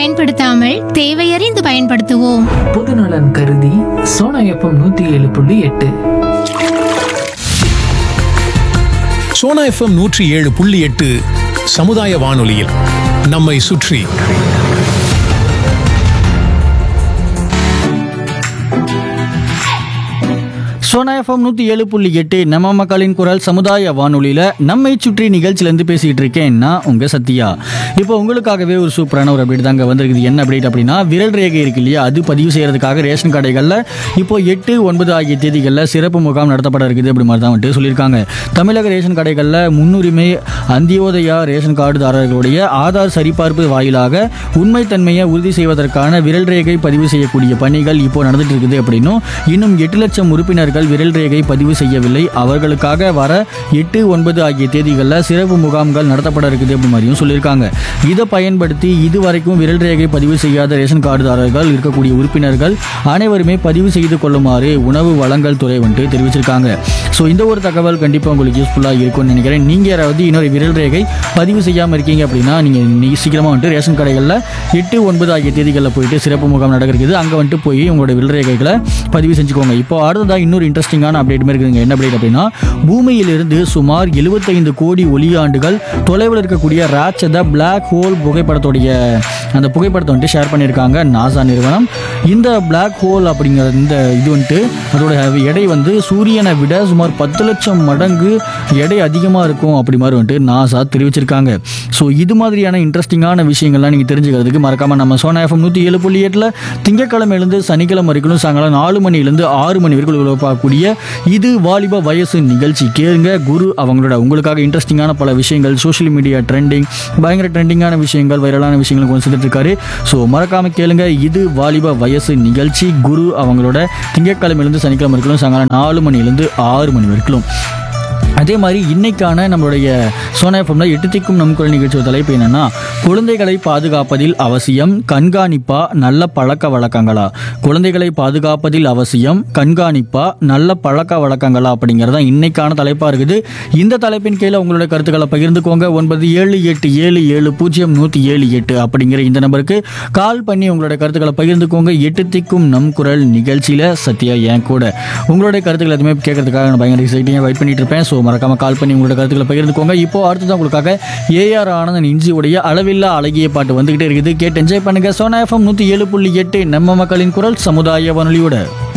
பயன்படுத்தாமல் தேவையறிந்து பயன்படுத்துவோம் பொதுநலன் கருதி சோனா எஃப்எம் நூத்தி ஏழு புள்ளி எட்டு சோனா எஃப்எம் நூற்றி ஏழு புள்ளி எட்டு சமுதாய வானொலியில் நம்மை சுற்றி சோனா எஃப்எம் நூற்றி ஏழு புள்ளி எட்டு நம்ம மக்களின் குரல் சமுதாய வானொலியில் நம்மை சுற்றி நிகழ்ச்சியிலேருந்து பேசிகிட்டு இருக்கேன் நான் உங்கள் சத்யா இப்போ உங்களுக்காகவே ஒரு சூப்பரான ஒரு அப்டேட் தாங்க வந்திருக்குது என்ன அப்டேட் அப்படின்னா விரல் ரேகை இருக்கு இல்லையா அது பதிவு செய்யறதுக்காக ரேஷன் கடைகளில் இப்போ எட்டு ஒன்பது ஆகிய தேதிகளில் சிறப்பு முகாம் நடத்தப்பட இருக்குது அப்படி மாதிரி தான் வந்துட்டு சொல்லியிருக்காங்க தமிழக ரேஷன் கடைகளில் முன்னுரிமை அந்தியோதயா ரேஷன் கார்டுதாரர்களுடைய ஆதார் சரிபார்ப்பு வாயிலாக உண்மைத்தன்மையை உறுதி செய்வதற்கான விரல் ரேகை பதிவு செய்யக்கூடிய பணிகள் இப்போ நடந்துட்டு இருக்குது அப்படின்னும் இன்னும் எட்டு லட்சம் உறுப்பினர்கள் விரல் ரேகை பதிவு செய்யவில்லை அவர்களுக்காக வர எட்டு ஒன்பது ஆகிய தேதிகளில் சிறப்பு முகாம்கள் நடத்தப்பட இருக்குது அப்படி மாதிரியும் சொல்லியிருக்காங்க இதை பயன்படுத்தி இதுவரைக்கும் விரல் ரேகை பதிவு செய்யாத ரேஷன் கார்டுதாரர்கள் இருக்கக்கூடிய உறுப்பினர்கள் அனைவருமே பதிவு செய்து கொள்ளுமாறு உணவு வழங்கல் துறை வந்துட்டு தெரிவிச்சிருக்காங்க ஸோ இந்த ஒரு தகவல் கண்டிப்பாக உங்களுக்கு யூஸ்ஃபுல்லாக இருக்கும்னு நினைக்கிறேன் நீங்கள் யாராவது இன்னொரு விரல் ரேகை பதிவு செய்யாமல் இருக்கீங்க அப்படின்னா நீங்கள் நீ சீக்கிரமாக வந்துட்டு ரேஷன் கடைகளில் எட்டு ஒன்பது ஆகிய தேதிகளில் போயிட்டு சிறப்பு முகாம் நடக்கிறது அங்கே வந்துட்டு போய் உங்களோட விரல் ரேகைகளை பதிவு செஞ்சுக்கோங்க இப்போ அடுத்ததாக இன்னொரு இன்ட்ரெஸ்டிங்கான அப்டேட் இருக்குதுங்க என்ன அப்டேட் அப்படின்னா பூமியிலிருந்து சுமார் 75 கோடி ஒளியாண்டுகள் தொலைவில் இருக்கக்கூடிய ராட்சத பிளாக் ஹோல் புகைப்படத்துடைய அந்த புகைப்படத்தை வந்துட்டு ஷேர் பண்ணியிருக்காங்க நாசா நிறுவனம் இந்த பிளாக் ஹோல் அப்படிங்கிற இந்த இது வந்துட்டு அதோட எடை வந்து சூரியனை விட சுமார் பத்து லட்சம் மடங்கு எடை அதிகமாக இருக்கும் அப்படி மாதிரி வந்துட்டு நாசா தெரிவிச்சிருக்காங்க ஸோ இது மாதிரியான இன்ட்ரெஸ்டிங்கான விஷயங்கள்லாம் நீங்கள் தெரிஞ்சுக்கிறதுக்கு மறக்காம நம்ம சோனா எஃப்எம் நூற்றி ஏழு புள்ளி எட்டில் திங்கக்கிழமையிலேருந்து சனிக்கிழமை வரைக்கும் சாயங்காலம் நாலு மணிலேருந்து ஆறு மணி வரைக்கும் பார்க்கக்கூடிய இது வாலிப வயசு நிகழ்ச்சி கேளுங்க குரு அவங்களோட உங்களுக்காக இன்ட்ரெஸ்டிங்கான பல விஷயங்கள் சோஷியல் மீடியா ட்ரெண்டிங் பயங்கர ட்ரெண்டிங்கான விஷயங்கள் வைரலான விஷயங்கள் கொண்டு வந்துட்டு இருக்காரு ஸோ மறக்காம கேளுங்க இது வாலிப வயசு நிகழ்ச்சி குரு அவங்களோட திங்கட்கிழமையிலேருந்து சனிக்கிழமை வரைக்கும் சாயங்காலம் நாலு மணிலேருந்து ஆறு மணி வரைக்கும் அதே மாதிரி இன்னைக்கான நம்மளுடைய சோனா எஃப்எம்ல எட்டு திக்கும் நம் குரல் நிகழ்ச்சியோட தலைப்பு என்னன்னா குழந்தைகளை பாதுகாப்பதில் அவசியம் கண்காணிப்பா நல்ல பழக்க வழக்கங்களா குழந்தைகளை பாதுகாப்பதில் அவசியம் கண்காணிப்பா நல்ல பழக்க வழக்கங்களா அப்படிங்கிறது தான் இன்னைக்கான தலைப்பா இருக்குது இந்த தலைப்பின் கீழே உங்களுடைய கருத்துக்களை பகிர்ந்துக்கோங்க ஒன்பது ஏழு எட்டு ஏழு ஏழு பூஜ்ஜியம் நூற்றி ஏழு எட்டு அப்படிங்கிற இந்த நம்பருக்கு கால் பண்ணி உங்களுடைய கருத்துக்களை பகிர்ந்துக்கோங்க எட்டு திக்கும் நம் குரல் நிகழ்ச்சியில சத்யா என் கூட உங்களுடைய கருத்துக்கள் எதுவுமே கேட்கறதுக்காக நான் பயங்கர எக்ஸைட்டிங்காக வெயிட் பண்ணிட்டு இருப்பேன் ஸோ மறக்காம கால் பண்ணி உங்களோட கருத்துக்களை பகிர்ந்துக்கோங்க இப்போ அடுத்ததான் உங்களுக்காக ஏஆர் ஆனந்தன் இஞ்சியுடைய அளவில்லா அழகிய பாட்டு வந்துகிட்டே இருக்குது கேட்டு என்ஜாய் பண்ணுங்க சோனா எஃப்எம் நூற்றி ஏழு புள்ளி எட்டு நம்ம மக்களின் குரல் சமுதாய வானொலியோட